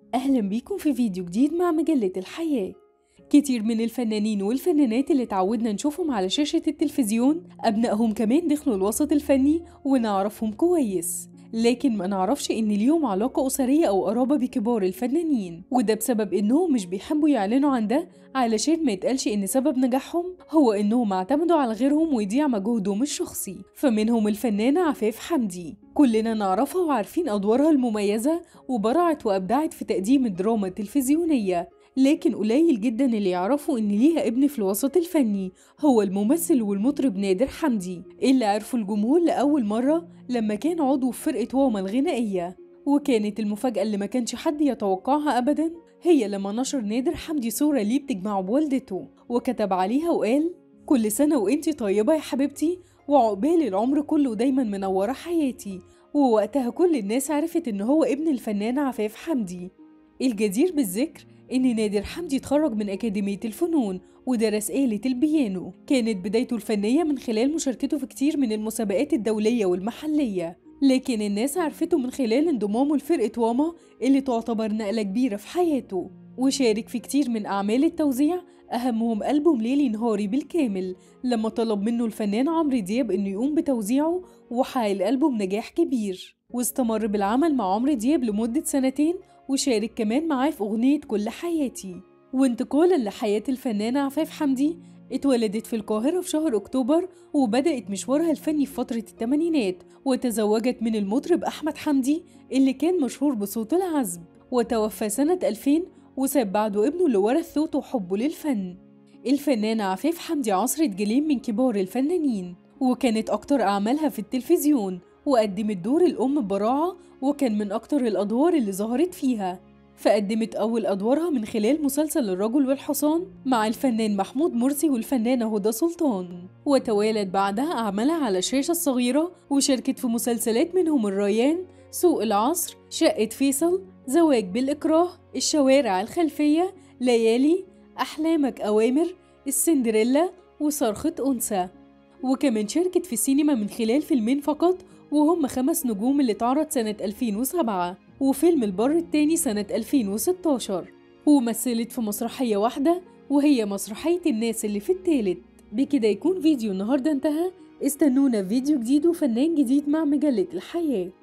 أهلا بيكم في فيديو جديد مع مجلة الحياة كتير من الفنانين والفنانات اللي تعودنا نشوفهم على شاشة التلفزيون أبنائهم كمان دخلوا الوسط الفني ونعرفهم كويس لكن ما نعرفش إن ليهم علاقة أسرية أو قرابة بكبار الفنانين وده بسبب إنهم مش بيحبوا يعلنوا عن ده علشان ما يتقالش إن سبب نجاحهم هو إنهم اعتمدوا على غيرهم ويضيع مجهودهم الشخصي فمنهم الفنانة عفاف حمدي كلنا نعرفها وعارفين أدوارها المميزة وبرعت وأبدعت في تقديم الدراما التلفزيونية لكن قليل جدا اللي يعرفوا إن ليها ابن في الوسط الفني هو الممثل والمطرب نادر حمدي اللي عرفوا الجمهور لأول مرة لما كان عضو في فرقة واما الغنائية وكانت المفاجأة اللي ما كانش حد يتوقعها أبدا هي لما نشر نادر حمدي صورة ليه بتجمعه بوالدته وكتب عليها وقال كل سنة وانتي طيبة يا حبيبتي وعقبال العمر كله دايما منورة حياتي ووقتها كل الناس عرفت إن هو ابن الفنان عفاف حمدي الجدير بالذكر إن نادر حمدي اتخرج من أكاديمية الفنون ودرس آلة البيانو كانت بدايته الفنية من خلال مشاركته في كتير من المسابقات الدولية والمحلية لكن الناس عرفته من خلال انضمامه لفرقة واما اللي تعتبر نقلة كبيرة في حياته وشارك في كتير من أعمال التوزيع أهمهم ألبوم ليلي نهاري بالكامل لما طلب منه الفنان عمرو دياب إنه يقوم بتوزيعه وحقق الألبوم نجاح كبير واستمر بالعمل مع عمرو دياب لمدة سنتين وشارك كمان معاه في أغنية كل حياتي وانتقالا لحياة الفنانة عفاف حمدي اتولدت في القاهرة في شهر أكتوبر وبدأت مشوارها الفني في فترة الثمانينات وتزوجت من المطرب أحمد حمدي اللي كان مشهور بصوت العزب وتوفى سنة 2000 وساب بعده ابنه اللي ورث صوته وحبه للفن الفنانة عفاف حمدي عصرت جيلين من كبار الفنانين وكانت أكتر أعمالها في التلفزيون وقدمت دور الأم ببراعة وكان من أكتر الأدوار اللي ظهرت فيها فقدمت أول أدوارها من خلال مسلسل الرجل والحصان مع الفنان محمود مرسي والفنانة هدى سلطان وتوالت بعدها أعمالها على الشاشة الصغيرة وشاركت في مسلسلات منهم الريان سوق العصر شقة فيصل زواج بالإكراه الشوارع الخلفية ليالي أحلامك أوامر السندريلا وصرخة أنثى وكمان شاركت في السينما من خلال فيلمين فقط وهم خمس نجوم اللي اتعرض سنة 2007 وفيلم البر التاني سنة 2016 ومثلت في مسرحية واحدة وهي مسرحية الناس اللي في التالت بكده يكون فيديو النهاردة انتهى استنونا في فيديو جديد وفنان جديد مع مجلة الحياة